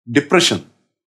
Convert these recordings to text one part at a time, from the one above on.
depression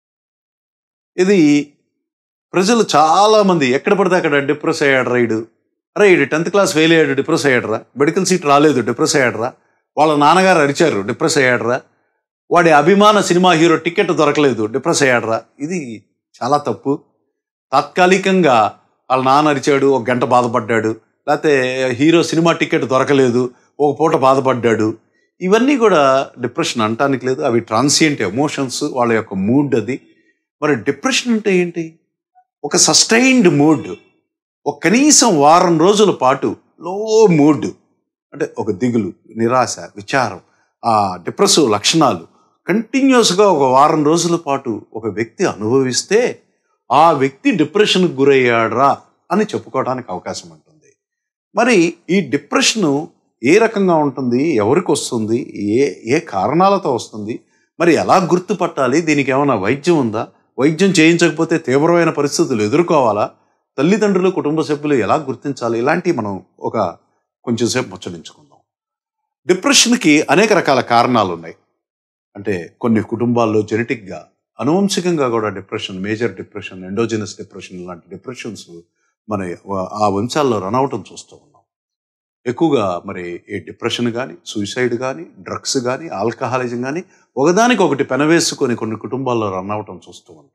ఇది ప్రజలు చాలామంది ఎక్కడ పడితే అక్కడ డిప్రెస్ అయ్యాడు రైడు అరే ఇడు టెన్త్ క్లాస్ ఫెయిల్ అయ్యాడు డిప్రెస్ అయ్యాడరా మెడికల్ సీట్ రాలేదు డిప్రెస్ అయ్యాడరా వాళ్ళ నాన్నగారు అరిచారు డిప్రెస్ అయ్యాడరా వాడి అభిమాన సినిమా హీరో టికెట్ దొరకలేదు డిప్రెస్ అయ్యాడరా ఇది చాలా తప్పు తాత్కాలికంగా వాళ్ళ నాన్న అరిచాడు ఒక గంట బాధపడ్డాడు లేకపోతే హీరో సినిమా టికెట్ దొరకలేదు ఒక పూట బాధపడ్డాడు ఇవన్నీ కూడా డిప్రెషన్ అంటానికి లేదు అవి ట్రాన్సియంట్ ఎమోషన్స్ వాళ్ళ యొక్క మూడ్ అది మరి డిప్రెషన్ అంటే ఏంటి ఒక సస్టైన్డ్ మూడ్ ఒక కనీసం వారం రోజుల పాటు లో మూడ్ అంటే ఒక దిగులు నిరాశ విచారం ఆ డిప్రెసివ్ లక్షణాలు కంటిన్యూస్గా ఒక వారం రోజుల పాటు ఒక వ్యక్తి అనుభవిస్తే ఆ వ్యక్తి డిప్రెషన్కి గురయ్యాడరా అని చెప్పుకోవడానికి అవకాశం ఉంటుంది మరి ఈ డిప్రెషను ఏ రకంగా ఉంటుంది ఎవరికి వస్తుంది ఏ ఏ కారణాలతో వస్తుంది మరి ఎలా గుర్తుపట్టాలి దీనికి ఏమైనా వైద్యం ఉందా వైద్యం చేయించకపోతే తీవ్రమైన పరిస్థితులు ఎదుర్కోవాలా తల్లిదండ్రులు కుటుంబ సభ్యులు ఎలా గుర్తించాలి ఇలాంటివి మనం ఒక కొంచెం సేపు ముచ్చరించుకుందాం డిప్రెషన్కి అనేక రకాల కారణాలు ఉన్నాయి అంటే కొన్ని కుటుంబాల్లో జెనెటిక్గా అనువంశికంగా కూడా depression major depression endogenous depression లాంటి డిప్రెషన్స్ మన ఆ వంశాల్లో రన్ అవటం చూస్తూ ఉన్నాం ఎక్కువగా మరి ఈ డిప్రెషన్ కానీ సూసైడ్ కానీ డ్రగ్స్ కానీ ఆల్కహాలిజం కానీ ఒకదానికి ఒకటి పెనవేసుకొని కొన్ని కుటుంబాల్లో రన్ అవటం చూస్తూ ఉంటాం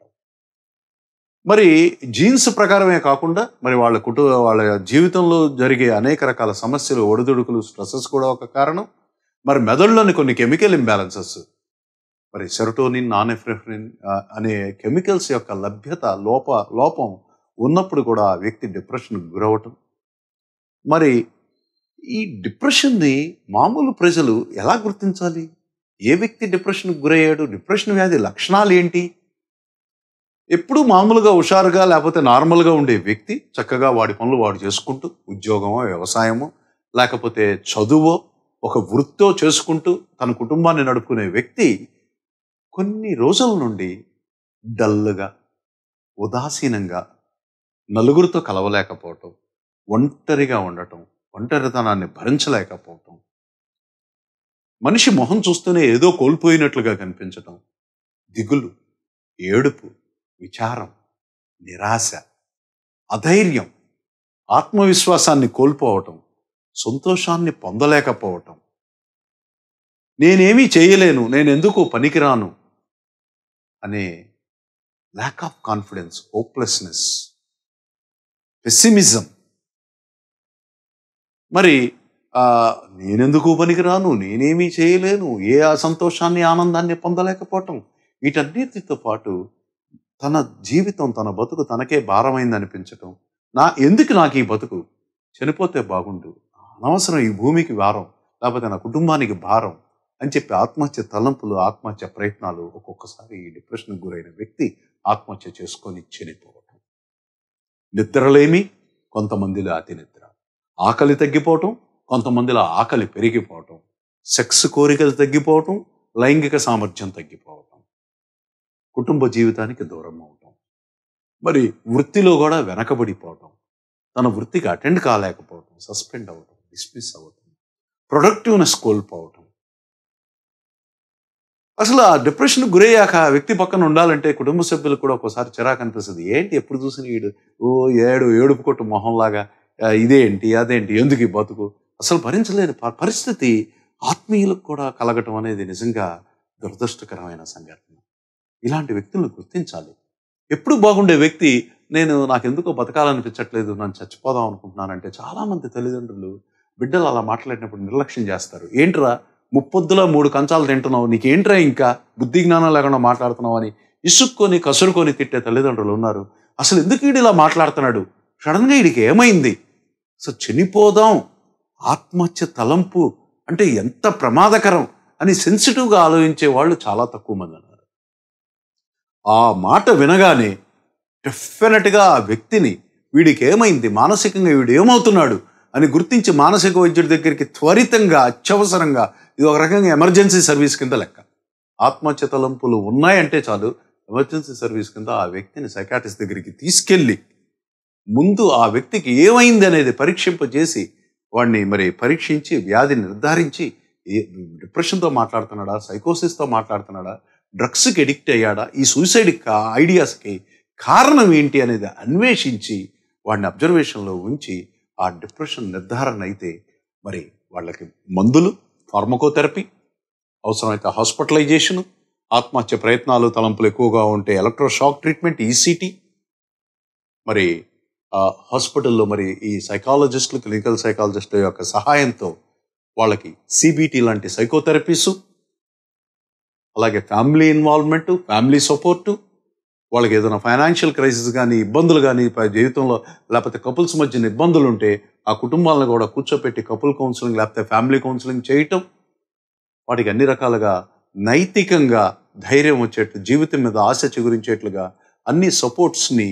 మరి జీన్స్ ప్రకారమే కాకుండా మరి వాళ్ళ కుటుంబ వాళ్ళ జీవితంలో జరిగే అనేక రకాల సమస్యలు ఒడిదుడుకులు స్ట్రెస్సెస్ కూడా ఒక కారణం మరి మెదడులోని కొన్ని కెమికల్ ఇంబ్యాలెన్సెస్ మరి సెరటోనిన్ నాన్ ఎఫ్రెఫ్రిన్ అనే కెమికల్స్ యొక్క లభ్యత లోప లోపం ఉన్నప్పుడు కూడా ఆ వ్యక్తి డిప్రెషన్కి గురవటం మరి ఈ డిప్రెషన్ని మామూలు ప్రజలు ఎలా గుర్తించాలి ఏ వ్యక్తి డిప్రెషన్కి గురయ్యాడు డిప్రెషన్ వ్యాధి లక్షణాలు ఏంటి ఎప్పుడు మామూలుగా హుషారుగా లేకపోతే నార్మల్గా ఉండే వ్యక్తి చక్కగా వాడి పనులు వాడు చేసుకుంటూ ఉద్యోగమో వ్యవసాయమో లేకపోతే చదువో ఒక వృత్తో చేసుకుంటూ తన కుటుంబాన్ని నడుపుకునే వ్యక్తి కొన్ని రోజుల నుండి డల్గా ఉదాసీనంగా నలుగురితో కలవలేకపోవటం ఒంటరిగా ఉండటం ఒంటరితనాన్ని భరించలేకపోవటం మనిషి మొహం చూస్తూనే ఏదో కోల్పోయినట్లుగా కనిపించటం దిగులు ఏడుపు విచారం నిరాశ అధైర్యం ఆత్మవిశ్వాసాన్ని కోల్పోవటం సంతోషాన్ని పొందలేకపోవటం నేనేమీ చేయలేను నేను ఎందుకు పనికిరాను అనే lack of confidence hopelessness pessimism మరి నేనెందుకు పనికిరాను నేనేమీ చేయలేను ఏ సంతోషాన్ని ఆనందాన్ని పొందలేకపోవటం వీటన్నిటితో పాటు తన జీవితం తన బతుకు తనకే భారమైంది అనిపించటం నా ఎందుకు నాకు ఈ బతుకు చనిపోతే బాగుండు అనవసరం ఈ భూమికి భారం లేకపోతే నా కుటుంబానికి భారం అని చెప్పి ఆత్మహత్య తలంపులు ఆత్మహత్య ప్రయత్నాలు ఒక్కొక్కసారి ఈ డిప్రెషన్కి గురైన వ్యక్తి ఆత్మహత్య చేసుకొని చనిపోవటం నిద్రలేమి కొంతమందిలో అతి నిద్ర ఆకలి తగ్గిపోవటం కొంతమందిలో ఆకలి పెరిగిపోవటం సెక్స్ కోరికలు తగ్గిపోవటం లైంగిక సామర్థ్యం తగ్గిపోవటం కుటుంబ జీవితానికి దూరం అవటం మరి వృత్తిలో కూడా వెనకబడిపోవటం తన వృత్తికి అటెండ్ కాలేకపోవటం సస్పెండ్ అవ్వటం డిస్మిస్ అవ్వటం ప్రొడక్టివ్నెస్ కోల్పోవటం అసలు ఆ డిప్రెషన్ గురయ్యాక ఆ వ్యక్తి పక్కన ఉండాలంటే కుటుంబ సభ్యులు కూడా ఒకసారి చిరాకు అనిపిస్తుంది ఏంటి ఎప్పుడు చూసిన ఈడు ఓ ఏడు ఏడుపు కొట్టు మొహంలాగా ఇదేంటి అదేంటి ఎందుకు ఈ బతుకు అసలు భరించలేని పరిస్థితి ఆత్మీయులకు కూడా కలగటం అనేది నిజంగా దురదృష్టకరమైన సంఘటన ఇలాంటి వ్యక్తులను గుర్తించాలి ఎప్పుడు బాగుండే వ్యక్తి నేను నాకెందుకో బతకాలనిపించట్లేదు నన్ను చచ్చిపోదాం అనుకుంటున్నానంటే చాలామంది తల్లిదండ్రులు బిడ్డలు అలా మాట్లాడినప్పుడు నిర్లక్ష్యం చేస్తారు ఏంట్రా ముప్పొద్దులా మూడు కంచాలు తింటున్నావు నీకేంట్రా ఇంకా బుద్ధి జ్ఞానం లేకుండా మాట్లాడుతున్నావు అని ఇసుక్కొని కసురుకొని తిట్టే తల్లిదండ్రులు ఉన్నారు అసలు ఎందుకు వీడు ఇలా మాట్లాడుతున్నాడు సడన్గా వీడికి ఏమైంది సో చనిపోదాం ఆత్మహత్య తలంపు అంటే ఎంత ప్రమాదకరం అని సెన్సిటివ్గా ఆలోచించే వాళ్ళు చాలా తక్కువ మంది అన్నారు ఆ మాట వినగానే డెఫినెట్గా ఆ వ్యక్తిని వీడికి ఏమైంది మానసికంగా వీడు ఏమవుతున్నాడు అని గుర్తించి మానసిక వైద్యుడి దగ్గరికి త్వరితంగా అత్యవసరంగా ఇది ఒక రకంగా ఎమర్జెన్సీ సర్వీస్ కింద లెక్క ఆత్మహత్య తలంపులు ఉన్నాయంటే చాలు ఎమర్జెన్సీ సర్వీస్ కింద ఆ వ్యక్తిని సైకాటిస్ట్ దగ్గరికి తీసుకెళ్ళి ముందు ఆ వ్యక్తికి ఏమైంది అనేది పరీక్షింపజేసి వాడిని మరి పరీక్షించి వ్యాధిని నిర్ధారించి ఏ డిప్రెషన్తో మాట్లాడుతున్నాడా సైకోసిస్తో మాట్లాడుతున్నాడా డ్రగ్స్కి ఎడిక్ట్ అయ్యాడా ఈ సూసైడ్ ఐడియాస్కి కారణం ఏంటి అనేది అన్వేషించి వాడిని అబ్జర్వేషన్లో ఉంచి ఆ డిప్రెషన్ నిర్ధారణ అయితే మరి వాళ్ళకి మందులు ఫార్మకోథెరపీ అవసరమైతే హాస్పిటలైజేషన్ ఆత్మహత్య ప్రయత్నాలు తలంపులు ఎక్కువగా ఉంటే ఎలక్ట్రోషాక్ ట్రీట్మెంట్ ఈసీటీ మరి ఆ, హాస్పిటల్లో మరి ఈ సైకాలజిస్టులు క్లినికల్ సైకాలజిస్టుల యొక్క సహాయంతో వాళ్ళకి సిబిటి లాంటి సైకోథెరపీసు అలాగే ఫ్యామిలీ ఇన్వాల్వ్మెంట్ ఫ్యామిలీ సపోర్టు వాళ్ళకి ఏదైనా ఫైనాన్షియల్ క్రైసిస్ కానీ ఇబ్బందులు కానీ ప- జీవితంలో లేకపోతే కపుల్స్ మధ్యన ఇబ్బందులు ఉంటే ఆ కుటుంబాలను కూడా కూర్చోపెట్టి కపుల్ కౌన్సిలింగ్ లేకపోతే ఫ్యామిలీ కౌన్సిలింగ్ చేయటం వాటికి అన్ని రకాలుగా నైతికంగా ధైర్యం వచ్చేట్లు జీవితం మీద ఆశ చిగురించేట్లుగా అన్ని సపోర్ట్స్ని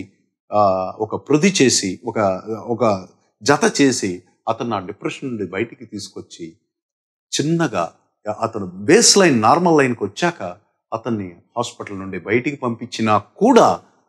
ఒక ప్రొది చేసి ఒక ఒక జత చేసి అతను ఆ డిప్రెషన్ నుండి బయటికి తీసుకొచ్చి చిన్నగా అతను బేస్ లైన్ నార్మల్ లైన్కి వచ్చాక అతన్ని హాస్పిటల్ నుండి బయటికి పంపించినా కూడా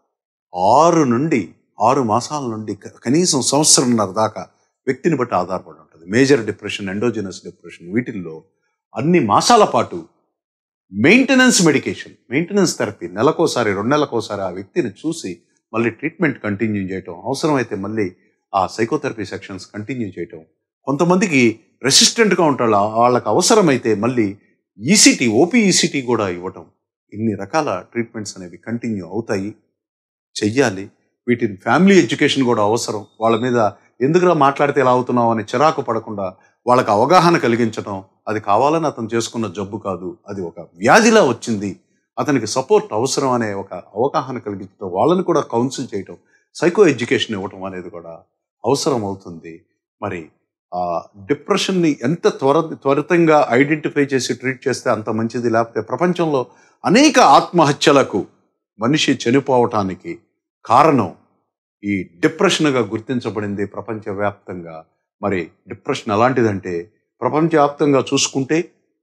ఆరు నుండి ఆరు మాసాల నుండి క- కనీసం సంవత్సరంన్నర దాకా వ్యక్తిని బట్టి ఆధారపడి ఉంటుంది మేజర్ డిప్రెషన్ ఎండోజినస్ డిప్రెషన్ వీటిల్లో అన్ని మాసాల పాటు మెయింటెనెన్స్ మెడికేషన్ మెయింటెనెన్స్ థెరపీ నెలకోసారి రెండు నెలకోసారి ఆ వ్యక్తిని చూసి మళ్ళీ ట్రీట్మెంట్ కంటిన్యూ చేయటం అవసరమైతే మళ్ళీ ఆ సైకోథెరపీ సెక్షన్స్ కంటిన్యూ చేయటం కొంతమందికి రెసిస్టెంట్గా ఉంటారు వాళ్ళకి అవసరమైతే మళ్ళీ ఈసీటీ ఓపీ ఈసీటీ కూడా ఇవ్వటం ఇన్ని రకాల ట్రీట్మెంట్స్ అనేవి కంటిన్యూ అవుతాయి చెయ్యాలి వీటిని ఫ్యామిలీ ఎడ్యుకేషన్ కూడా అవసరం వాళ్ళ మీద ఎందుకురా మాట్లాడితే ఎలా అవుతున్నావు అని చిరాకు పడకుండా వాళ్ళకి అవగాహన కలిగించడం అది కావాలని అతను చేసుకున్న జబ్బు కాదు అది ఒక వ్యాధిలా వచ్చింది అతనికి సపోర్ట్ అవసరం అనే ఒక అవగాహన కలిగించడం వాళ్ళని కూడా కౌన్సిల్ చేయటం సైకో ఎడ్యుకేషన్ ఇవ్వటం అనేది కూడా అవసరం అవుతుంది మరి ఆ డిప్రెషన్ని ఎంత త్వర త్వరితంగా ఐడెంటిఫై చేసి ట్రీట్ చేస్తే అంత మంచిది లేకపోతే ప్రపంచంలో అనేక ఆత్మహత్యలకు మనిషి చనిపోవటానికి కారణం ఈ డిప్రెషన్గా గుర్తించబడింది ప్రపంచవ్యాప్తంగా మరి డిప్రెషన్ ఎలాంటిదంటే ప్రపంచవ్యాప్తంగా చూసుకుంటే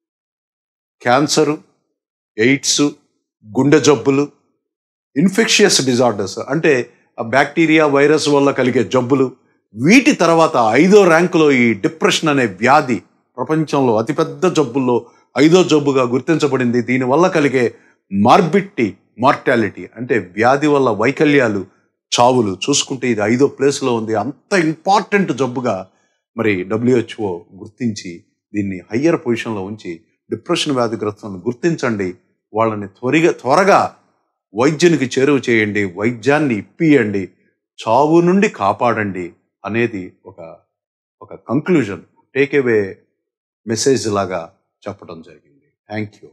క్యాన్సరు ఎయిడ్స్ గుండె జబ్బులు ఇన్ఫెక్షియస్ డిజార్డర్స్ అంటే ఆ బ్యాక్టీరియా వైరస్ వల్ల కలిగే జబ్బులు వీటి తర్వాత ఐదో ర్యాంకులో ఈ డిప్రెషన్ అనే వ్యాధి ప్రపంచంలో అతిపెద్ద జబ్బుల్లో ఐదో జబ్బుగా గుర్తించబడింది దీనివల్ల కలిగే మార్బిట్టి మార్టాలిటీ అంటే వ్యాధి వల్ల వైకల్యాలు చావులు చూసుకుంటే ఇది ఐదో ప్లేస్లో ఉంది అంత ఇంపార్టెంట్ జబ్బుగా మరి డబ్ల్యూహెచ్ఓ గుర్తించి దీన్ని హయ్యర్ పొజిషన్లో ఉంచి డిప్రెషన్ వ్యాధిగ్రస్తులను గుర్తించండి వాళ్ళని త్వరగా త్వరగా వైద్యునికి చేరువ చేయండి వైద్యాన్ని ఇప్పియండి చావు నుండి కాపాడండి అనేది ఒక ఒక కంక్లూజన్ టేక్ అవే మెసేజ్ లాగా చెప్పడం జరిగింది థ్యాంక్ యూ